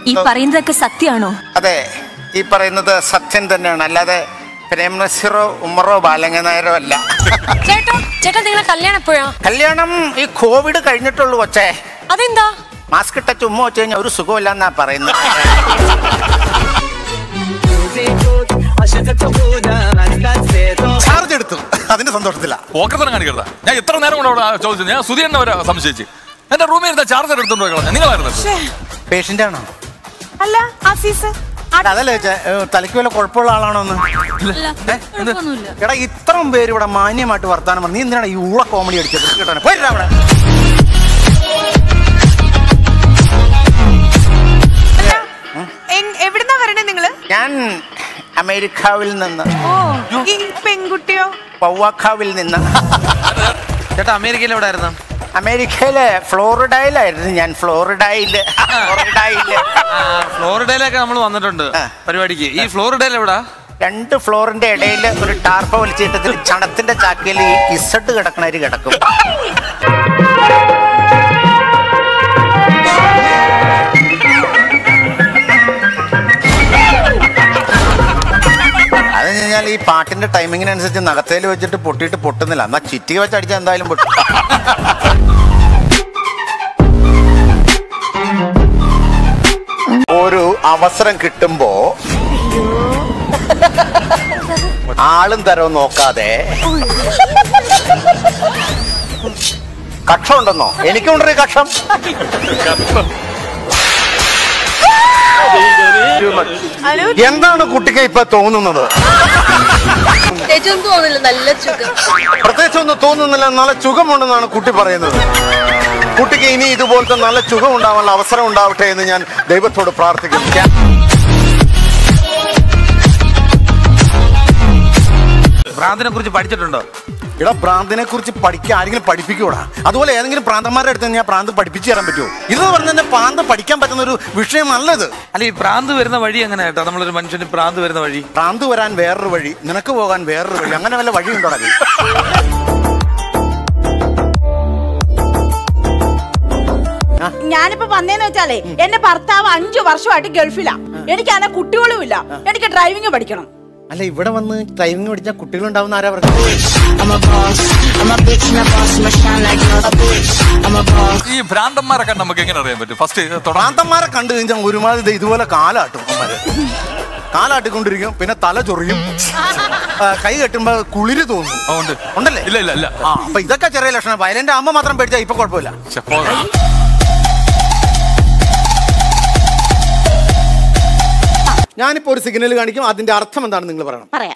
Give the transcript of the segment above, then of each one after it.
ഈ പറയുന്നതൊക്കെ സത്യമാണോ അതെ ഈ പറയുന്നത് സത്യം തന്നെയാണ് അല്ലാതെ പ്രേം നസീറോ ഉമ്മറോ ബാലങ്ങ നായരോ അല്ല ചേട്ടാ ചേട്ടാ നിങ്ങളെ കല്യാണം എപ്പോഴാ കല്യാണം ഈ കോവിഡ് കഴിഞ്ഞിട്ടുള്ളൂ കൊച്ചേ അതെന്താ മാസ്ക് ഇട്ട ചുമ്മ വെച്ച് കഴിഞ്ഞാൽ ഒരു സുഖമില്ല എന്നാ പറയുന്നത് ചാർജ് എടുത്തു അതിന്റെ സന്തോഷത്തില പോക്കത്തനം കാണിക്കരുത് ഞാൻ എത്ര നേരം കൊണ്ട് അവിടെ ചോദിച്ചു ഞാൻ സുധീരനെ വരെ സംശയിച്ച് എന്റെ റൂമിൽ ഇരുന്ന ചാർജർ എടുത്തോണ്ട് പോയി കളഞ്ഞു നിങ്ങളായിരുന്നു പേഷ്യന്റ് ആണോ അല്ല ആഫീസ് അതല്ലേ ചോദിച്ചേ, ഏ, തലയ്ക്ക് വല്ല കുഴപ്പമുള്ള ആളാണോ എന്ന് എടാ ഇത്രയും പേര് ഇവിടെ മാന്യമായിട്ട് വർത്താനം പറഞ്ഞു നീ എന്തിനാണ് ഈ ഊള കോമഡി അടിച്ചത് കേട്ടോ പോയിട്ടാ അവിടെ എങ്- എവിടുന്നാ വരണേ നിങ്ങള് ഞാൻ അമേരിക്കാവിൽ നിന്ന് ഓ ഈ പെൺകുട്ടിയോ പൗവാക്കാവിൽ നിന്ന് ചേട്ടാ അമേരിക്കയിൽ എവിടെ ആയിരുന്നു അമേരിക്കയിലെ ഫ്ലോറിഡയിലായിരുന്നു ഞാൻ ഫ്ലോറിഡയില് ഫ്ലോറിഡയില് ഫ്ലോറിഡയിലൊക്കെ നമ്മൾ വന്നിട്ടുണ്ട് ആ. പരിപാടിക്ക് ഈ ഫ്ലോറിഡയിൽ എവിടാ രണ്ട് ഫ്ലോറിന്റെ ഇടയിൽ ഒരു ടാർപ്പ വലിച്ചിട്ടതിൽ ചണത്തിന്റെ ചാക്കയിൽ ഈ ഇസട്ട് കിടക്കണവര് കിടക്കും അത് കഴിഞ്ഞാൽ ഈ പാട്ടിന്റെ ടൈമിങ്ങിനനുസരിച്ച് നഖത്തേൽ വെച്ചിട്ട് പൊട്ടിയിട്ട് പൊട്ടുന്നില്ല എന്നാ ചിറ്റിക വെച്ച് അടിച്ചാൽ എന്തായാലും പൊട്ടും ഒരു അവസരം കിട്ടുമ്പോ ആളും തരവും നോക്കാതെ കക്ഷം ഉണ്ടെന്നോ എനിക്കുണ്ടൊരു കക്ഷം അനു എന്താണ് കുട്ടിക്ക് ഇപ്പൊ തോന്നുന്നത് ചേച്ചൊന്നും തോന്നില്ല നല്ല സുഖം പ്രത്യേകിച്ച് ഒന്നും തോന്നുന്നില്ല നല്ല ചുഖമുണ്ടെന്നാണ് കുട്ടി പറയുന്നത് കുട്ടിക്ക് ഇനി ഇതുപോലത്തെ നല്ല ചുഖം ഉണ്ടാവാനുള്ള അവസരം ഉണ്ടാവട്ടെ എന്ന് ഞാൻ ദൈവത്തോട് പ്രാർത്ഥിക്കുന്നു ഭ്രാന്തിനെ കുറിച്ച് പഠിച്ചിട്ടുണ്ടോ ഇവിടെ ഭ്രാന്തിനെ കുറിച്ച് പഠിക്കാൻ ആരെങ്കിലും പഠിപ്പിക്കൂടാ അതുപോലെ ഏതെങ്കിലും പ്രാന്തന്മാരുടെ അടുത്ത് ഞാൻ പ്രാന്ത് പഠിപ്പിച്ചു തരാൻ പറ്റുമോ ഇതെന്ന് പറഞ്ഞാൽ പ്രാന്ത് പഠിക്കാൻ പറ്റുന്ന ഒരു വിഷയമല്ലത് അല്ല ഈ ഭ്രാന്ത് വരുന്ന വഴി എങ്ങനെ കേട്ടോ നമ്മളൊരു മനുഷ്യന് ഭ്രാന്ത് വരുന്ന വഴി പ്രാന്ത് വരാൻ വേറൊരു വഴി നിനക്ക് പോകാൻ വേറൊരു വഴി അങ്ങനെ വല്ല വഴി ഉണ്ടോ ഞാനിപ്പോ വന്നേന്ന് വെച്ചാലേ എന്റെ ഭർത്താവ് അഞ്ചു വർഷമായിട്ട് ഗൾഫിലാ എനിക്കാണെ കുട്ടികളും ഇല്ല എനിക്ക് ഡ്രൈവിംഗ് പഠിക്കണം അല്ല ഇവിടെ വന്ന് ഡ്രൈവിംഗ് പഠിച്ചാൽ കുട്ടികളുണ്ടാവുന്ന ആരാ പറഞ്ഞത് ഈ ഭ്രാന്തന്മാരെ നമുക്ക് എങ്ങനെ അറിയാൻ പറ്റും ഫസ്റ്റ് തുടങ്ങാൻ പ്രാന്തന്മാരെ കണ്ടു കഴിഞ്ഞാൽ ഒരുമാതിരി ദേ ഇതുപോലെ കാലാട്ടും അമ്മമാര് കാലാട്ടിക്കൊണ്ടിരിക്കും പിന്നെ തല ചൊറിയും ആ, കൈ കെട്ടുമ്പോ കുളിര് തോന്നും ഉണ്ട് ഉണ്ടല്ലേ ഇല്ല ഇല്ല ഇല്ല ആ അപ്പൊ ഇതൊക്കെ ചെറിയ ലക്ഷണം വയലന്റ് അമ്മ മാത്രം പേടിച്ചാ ഇപ്പൊ കുഴപ്പമില്ല ശ്ശെ, പോകാം. ഞാനിപ്പോ ഒരു സിഗ്നൽ കാണിക്കും അതിന്റെ അർത്ഥം എന്താണ് നിങ്ങൾ പറയണം പറയാം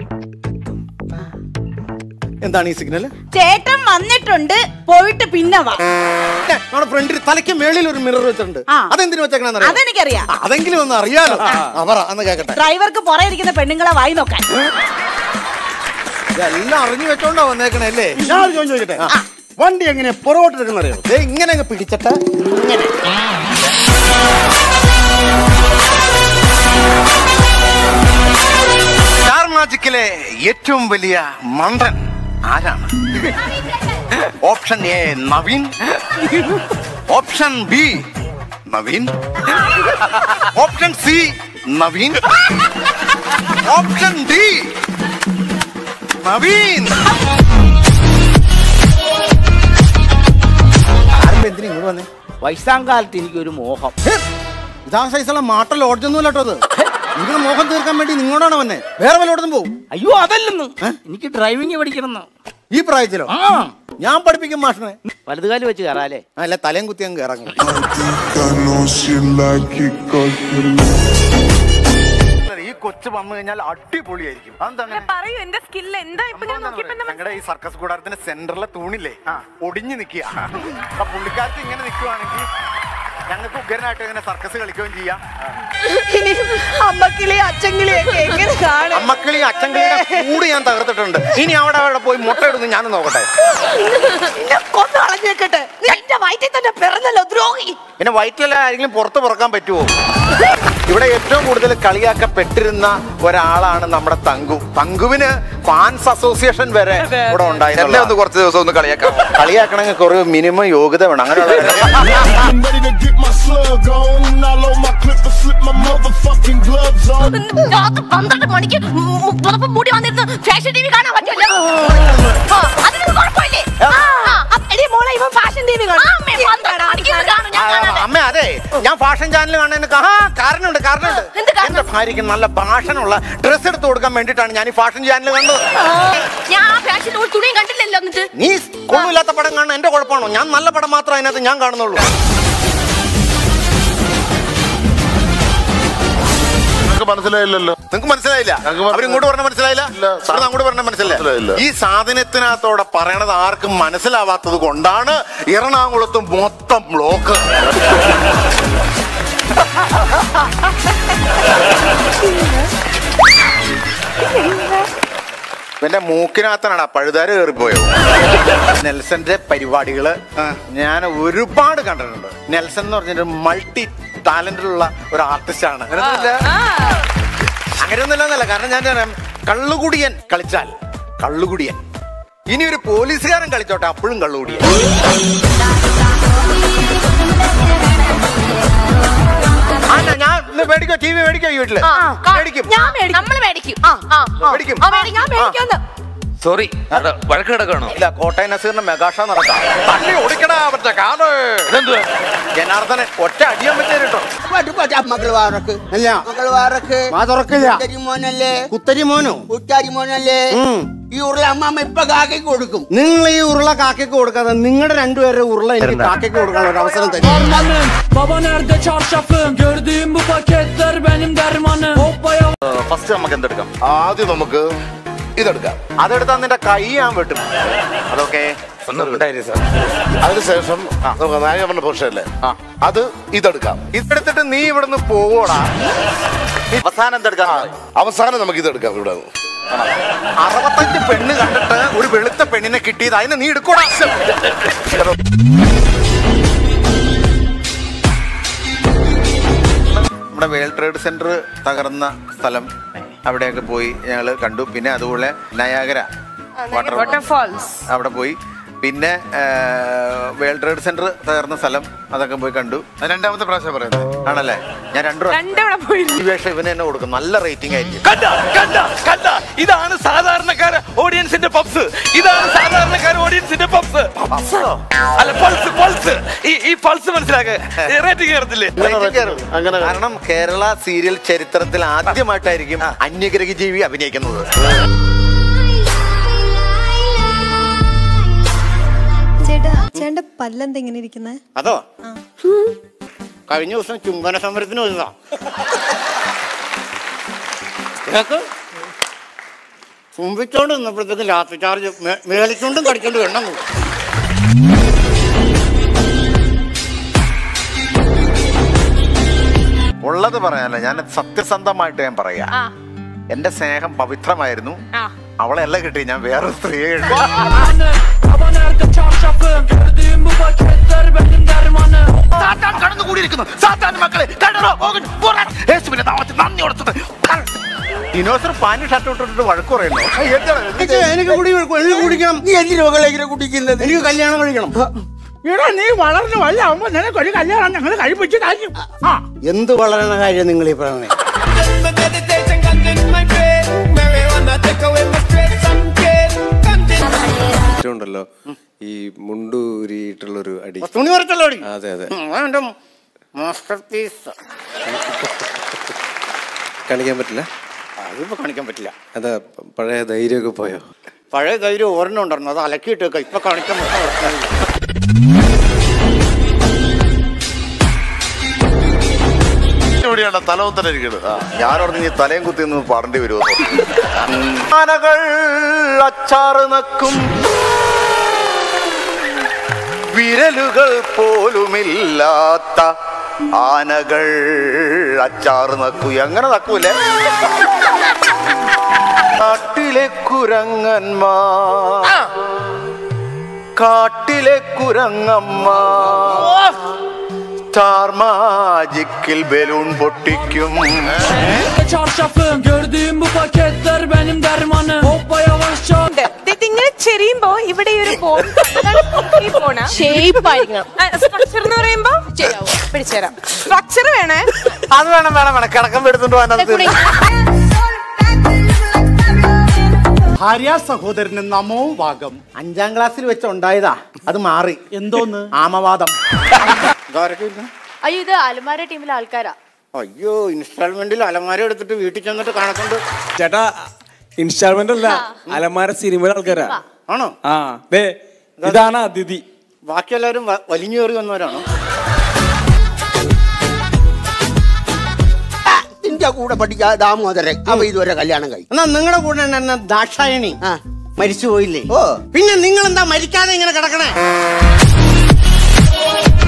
എന്താണ് ഈ സിഗ്നൽ ചേട്ടൻ വന്നിട്ടുണ്ട് പോയിട്ട് പിന്നെ വാ നമ്മുടെ ഫ്രണ്ടിൽ തലയ്ക്ക് മേളിൽ ഒരു മിറർ വെച്ചിട്ടുണ്ട് ആ. അതെന്തിനു വെച്ചേക്കണെന്ന് അതെനിക്കറിയാം അതെങ്കിലും ഒന്ന് അറിയാലോ ആ, പറ അന്ന് കേക്കട്ടെ ഡ്രൈവർക്ക് പുറകെ ഇരിക്കുന്ന പെണ്ണുങ്ങളെ വായി നോക്കാൻ ഇതെല്ലാം അറിഞ്ഞു വെച്ചോണ്ടാ വന്നേക്കണേ അല്ലേ ഞാൻ ഒരു ചോദ്യം ചോദിക്കട്ടെ വണ്ടി എങ്ങനെ പുറകോട്ട് എടുക്കുന്ന അറിയോ ദേ ഇങ്ങനെ അങ്ങ് പിടിച്ചിട്ട് ഇങ്ങനെ സ്റ്റാർ മാജിക്കിലെ ഏറ്റവും വലിയ മണ്ടൻ ആരാണ് option A Naveen option B Naveen option C Naveen option D Naveen ആരും എന്തിനാ ഇങ്ങോട്ട് വന്നേ വയസ്സാം കാലത്ത് എനിക്കൊരു മോഹം ഇതാ സൈസുള്ള മാട്ട ലോഡ്ജൊന്നും കേട്ടോ അത് നിങ്ങളുടെ മോഹം തീർക്കാൻ വേണ്ടി നിങ്ങളോടാണ് വന്നെ വേറെ വല്ലോടത്തും പോകും അയ്യോ അതല്ലെന്ന് എനിക്ക് ഡ്രൈവിംഗ് പഠിക്കണം ഈ പ്രായത്തിലോ ഞാൻ പഠിപ്പിക്കും മാഷിനെ വലതുകാലം വെച്ച് കയറാലേ അല്ല തലയും കുത്തി അങ്ങ് ഇറങ്ങും ഈ കൊച്ചു വന്നു കഴിഞ്ഞാൽ അടിപൊളിയായിരിക്കും അതെന്താ അങ്ങനെ? പറയൂ എന്റെ സ്കില്ല് എന്താ ഇപ്പൊ ഞാൻ നോക്കിയപ്പോ എന്താ ഞങ്ങളുടെ ഈ സർക്കസ് കൂടാരത്തിന്റെ സെന്ററിലെ തൂണില്ലേ ഒടിഞ്ഞു നിക്കുക അപ്പൊ പുള്ളിക്കാരത്ത് ഇങ്ങനെ നിൽക്കുവാണെങ്കിൽ ഞങ്ങൾക്ക് ഉഗ്രനായിട്ട് ഇങ്ങനെ സർക്കസ് കളിക്കുകയും ചെയ്യാം ഇനി അമ്മക്കിളി അച്ഛങ്കിളിയൊക്കെ എങ്ങനെ കാണും അമ്മക്കിളി അച്ഛൻകിളിയുടെ കൂട് ഞാൻ തകർത്തിട്ടുണ്ട് ഇനി അവിടെ അവിടെ പോയി മുട്ട ഇടുന്നു ഞാൻ നോക്കട്ടെ കൊന്നു കളഞ്ഞേക്കട്ടെ നീ എന്റെ വയറ്റിൽ തന്നെ പിറന്നല്ലോ ദ്രോഹി പിന്നെ വയറ്റിലല്ല ആരെങ്കിലും പുറത്ത് പുറക്കാൻ പറ്റുമോ ഇവിടെ ഏറ്റവും കൂടുതൽ കളിയാക്കപ്പെട്ടിരുന്ന ഒരാളാണ് നമ്മുടെ തങ്കു തങ്കുവിന് ഫാൻസ് അസോസിയേഷൻ വരെ ഇവിടെ എന്നെ ഒന്ന് ഉണ്ടായിരുന്നു കുറച്ച് ദിവസം ഒന്ന് കളിയാക്കാം കളിയാക്കണമെങ്കിൽ കുറെ മിനിമം യോഗ്യത വേണം അങ്ങനെയുള്ള clip and slip my motherfucking gloves on. രാത്രി പന്ത്രണ്ട് മണിക്ക് മു- പുറത്ത് മൂടി വന്നിരുന്ന് ഫാഷൻ ടി വി കാണാൻ പറ്റുമല്ലോ ആ, അതിനൊന്നും കുഴപ്പമില്ലേ ആ, ആ, അപ്പ- എടീ മോളെ ഇവൻ ഫാഷൻ ടി വി കാണും പന്ത്രണ്ട് മണിക്ക് ഇരുന്ന് കാണും ഞാൻ കാണാതെ. അമ്മ അതെ ഞാൻ ഫാഷൻ ചാനൽ കാണുന്നതിന് ആ കാരണമുണ്ട് കാരണമുണ്ട് എന്ത് കാരണം? എന്റെ ഭാര്യയ്ക്ക് നല്ല ഭാഷണമുള്ള ഡ്രസ് എടുത്ത് കൊടുക്കാൻ വേണ്ടിയിട്ടാണ് ഞാൻ ഈ ഫാഷൻ ചാനൽ കണ്ടത് ആ, ഞാൻ ആ ഫാഷൻ ഒരു തുണിയും കണ്ടില്ലല്ലോ എന്നിട്ട് നീ കൊള്ളില്ലാത്ത പടം കാണുന്ന എന്റെ കുഴപ്പമാണോ ഞാൻ നല്ല പടം മാത്രം അതിനകത്ത് ഞാൻ കാണുന്നുള്ളൂ നിനക്ക് മനസ്സിലായില്ലല്ലോ നിങ്ങൾക്ക് മനസ്സിലായില്ല ഞങ്ങൾക്ക് മനസ്സിലായി. അവരിങ്ങോട്ട് പറഞ്ഞ മനസ്സിലായില്ല ഇല്ല. ഇവിടുന്ന് അങ്ങോട്ട് പറഞ്ഞ മനസ്സിലായില്ല. മനസ്സിലായില്ല ഈ സാധനത്തിനകത്തോടെ പറയണത് ആർക്കും മനസ്സിലാവാത്തത് കൊണ്ടാണ് എറണാകുളത്ത് മൊത്തം ബ്ലോക്ക് എന്റെ മൂക്കിനകത്താണ് പഴുതാര കയറിപ്പോയോ നെൽസന്റെ പരിപാടികള് ഞാൻ ഒരുപാട് കണ്ടിട്ടുണ്ട് നെൽസൺ എന്ന് പറഞ്ഞൊരു മൾട്ടി ടാലന്റിലുള്ള ഒരു ആർട്ടിസ്റ്റ് ആണ് അങ്ങനെയൊന്നുമില്ല എന്നല്ല കാരണം ഞാൻ പറയാം കള്ളുകുടിയൻ കളിച്ചാൽ കള്ളുകുടിയൻ ഇനി ഒരു പോലീസുകാരൻ കളിച്ചോട്ടെ അപ്പോഴും കള്ളുകുടിയൻ അല്ല ഞാൻ ഇന്ന് മേടിക്കോ ടി വി മേടിക്കോ ഈ വീട്ടില് മേടിക്കും ഞാൻ മേടിക്കും നമ്മള് മേടിക്കും ആ ആ ആ. മേടിക്കും. ആ, മേടിക്കും. ഞാൻ മേടിക്കാന്ന് സോറി വഴക്ക് കിടക്കാണോ ഇല്ല കോട്ടയം നസീറിന്റെ മെഗാഷ നടക്കാം തള്ളി ഓടിക്കടാ മറ്റേ കാത് ഇതെന്തുവാ ജനാർദ്ദനൻ ഒറ്റ അടിയാൻ പറ്റിയ കേട്ടോ മംഗളവാറക്ക് അല്ല മംഗളവാറക്ക് ആ തുറക്കില്ല കുത്തരി മോനല്ലേ കുത്തരി മോനോ കുറ്റാരി മോനല്ലേ ഈ ഉരുള അമ്മാമ്മ ഇപ്പൊ കാക്കയ്ക്ക് കൊടുക്കും നിങ്ങൾ ഈ ഉരുള കാക്കയ്ക്ക് കൊടുക്കാതെ നിങ്ങളുടെ രണ്ടുപേരുടെ ഉരുള എനിക്ക് കാക്കയ്ക്ക് കൊടുക്കാനുള്ള ഒരു അവസരം തരും Harmanım Baba nerede çarşafım Gördüğüm bu paketler benim dermanım Hoppaya first നമുക്ക് എന്തെടുക്കാം ആദ്യം നമുക്ക് ഇതെടുക്കാം അതെടുത്താ നിന്റെ കൈ ഞാൻ വെട്ടും അതൊക്കെ ഒന്നും ഉണ്ടായില്ല സാർ അതിനുശേഷം നമുക്ക് നായകന്റെ പോഷല്ലേ ആ. അത് ഇതെടുക്കാം ഇതെടുത്തിട്ട് നീ ഇവിടുന്ന് പോവോടാ അവസാനം എന്തെടുക്കാൻ അവസാനം നമുക്ക് ഇതെടുക്കാം ഇവിടെ നിന്ന്. അറുപത്തഞ്ച് പെണ്ണ് കണ്ടിട്ട് ഒരു വെളുത്ത പെണ്ണിനെ കിട്ടിയത് അതിനെ നീ എടുക്കൂടാ നമ്മുടെ വേൾഡ് ട്രേഡ് സെന്റർ തകർന്ന സ്ഥലം അവിടെയൊക്കെ പോയി ഞങ്ങൾ കണ്ടു പിന്നെ അതുപോലെ നയാഗര വാട്ടർഫാൾസ് അവിടെ പോയി പിന്നെ ആ, വേൾഡ് ട്രേഡ് സെന്റർ തകർന്ന സ്ഥലം അതൊക്കെ പോയി കണ്ടു അത് രണ്ടാമത്തെ പ്രാവശ്യം പറയുന്നത് ആണല്ലേ ഞാൻ രണ്ടു പ്രാവശ്യം ഈ വേഷം ഇവന് തന്നെ കൊടുക്കും നല്ല റേറ്റിംഗ് ആയിരിക്കും കണ്ട കണ്ട കണ്ട ഇതാണ് സാധാരണക്കാര ഓഡിയൻസിന്റെ പപ്സ് ഇതാണ് സാധാരണക്കാര ഓഡിയൻസിന്റെ പപ്സ് അല്ല പൾസ് പൾസ് ഈ ഈ പൾസ് മനസ്സിലാക്കുക റേറ്റിംഗ് കയറത്തില്ലേ Rating കയറും. കാരണം കേരള സീരിയൽ ചരിത്രത്തിൽ ആദ്യമായിട്ടായിരിക്കും അന്യഗ്രഹ ജീവി അഭിനയിക്കുന്നത് ചേട്ടാ ചേട്ടന്റെ പല്ലെന്താ ഇങ്ങനെ ഇരിക്കുന്നത് അതോ കഴിഞ്ഞ ദിവസം ചുംബന സമരത്തിന് പോയതാ ഇതൊക്കെ ചുംബിച്ചോണ്ട് നിന്നപ്പോഴത്തേക്ക് ലാത്തി ചാർജ് മേ- മേളിച്ചോണ്ടും കടിച്ചോണ്ട് എണ്ണം കൂടി ഉള്ളത് പറയാനല്ല ഞാൻ സത്യസന്ധമായിട്ട് ഞാൻ പറയാ എന്റെ സ്നേഹം പവിത്രമായിരുന്നു അവളെയല്ല കിട്ടി ഞാൻ വേറെ സ്ത്രീയെ കിട്ടി Harmanım Baba nerede çarşafım Gördüğüm bu paketler benim dermanım സാത്താൻ കടന്നുകൂടിയിരിക്കുന്നു സാത്താൻ മക്കളെ കണ്ടോ പോകൻ പോരാൻ യേശുവിന്റെ നാമത്തിൽ നന്ദി കൊടുത്തത് ദിനോസർ പാനി ഷർട്ട് ഇട്ടിട്ട് വഴക്ക് പറയുന്നു എനിക്ക് എനിക്ക് കുടി എനിക്ക് കുടിക്കണം നീ എന്തിനു മകളെ കുടിക്കുന്നത് എനിക്ക് കല്യാണം കഴിക്കണം എടാ നീ വളർന്നു വല്ലാവുമ്പോ നിനക്ക് ഒരു കല്യാണം ഞങ്ങൾ കഴിപ്പിച്ച് കഴിഞ്ഞു ആ എന്ത് വളരണ കാര്യം നിങ്ങൾ ഈ പറയുന്നത് ഉണ്ടല്ലോ ഈ മുണ്ടൂരിയിട്ടുള്ളൊരു അടി തുണി വരച്ചല്ലോ അടി. അതെ അതെ ഉം, അതെന്റെ മാസ്റ്റർ പീസ് കാണിക്കാൻ പറ്റില്ല അതിപ്പോ കാണിക്കാൻ പറ്റില്ല അതാ പ- പഴയ ധൈര്യമൊക്കെ പോയോ പഴയ ധൈര്യം ഒരെണ്ണം ഉണ്ടായിരുന്നു അത് അലക്കിയിട്ട് വെക്കാം ഇപ്പൊ കാണിക്കാൻ പറ്റില്ല ഇവിടെയാണ് തലവത്തന ഇരിക്കുന്നത് ആ. ഞാനോർന്ന് ഇനി തലയും കുത്തി നിന്ന് പാടേണ്ടി വരുമോ ആനകൾ അച്ചാറ് നക്കും വിരലുകൾ പോലുമില്ലാത്ത ആനകൾ അച്ചാറ് നക്കൂ എങ്ങനെ നക്കൂലേ കാട്ടിലെ കുരങ്ങന്മാർ കാട്ടിലെ കുരങ്ങമ്മ സ്റ്റാർ മാജിക്കിൽ ബലൂൺ പൊട്ടിക്കും Çarşafım Gördüğüm bu paketler benim dermanım Hoppa yavaşça ഇതിങ്ങനെ ചെരിയുമ്പോ ഇവിടെ ഈ ഒരു ബോൺ ഈ ബോണ ഷേപ്പ് ആയിരിക്കണം സ്ട്രക്ചർ എന്ന് പറയുമ്പോ ശരിയാവും പിടിച്ചുതരാം സ്ട്രക്ചർ വേണേ അത് വേണം വേണം വേണം കിടക്കം എടുത്തിട്ട് പോകാൻ ഭാര്യ സഹോദരന് നമോ ഭാഗം അഞ്ചാം ക്ലാസ്സിൽ വെച്ച് ഉണ്ടായതാ അത് മാറി എന്തോന്ന് ആമവാദം അയ്യോ ഇത് അലമാര ടീമിലെ ആൾക്കാരാ അയ്യോ ഇൻസ്റ്റാൾമെന്റിൽ അലമാര എടുത്തിട്ട് വീട്ടിൽ ചെന്നിട്ട് കണക്കുണ്ട് ചേട്ടാ ഇൻസ്റ്റാൾമെന്റ് അല്ല അലമാര സിനിമയുടെ ആൾക്കാരാ ആണോ ആ ദേ ഇതാണ് അതിഥി ബാക്കി എല്ലാവരും വ- വലിഞ്ഞു കയറി വന്നവരാണോ നിന്റെ കൂടെ പഠിക്കാ ദാമോദരൻ അവ ഇതുവരെ കല്യാണം കഴിക്കും എന്നാ നിങ്ങളുടെ കൂടെ തന്നെ ദാക്ഷായണി മരിച്ചു പോയില്ലേ ഓ പിന്നെ നിങ്ങൾ എന്താ മരിക്കാതെ ഇങ്ങനെ കിടക്കണേ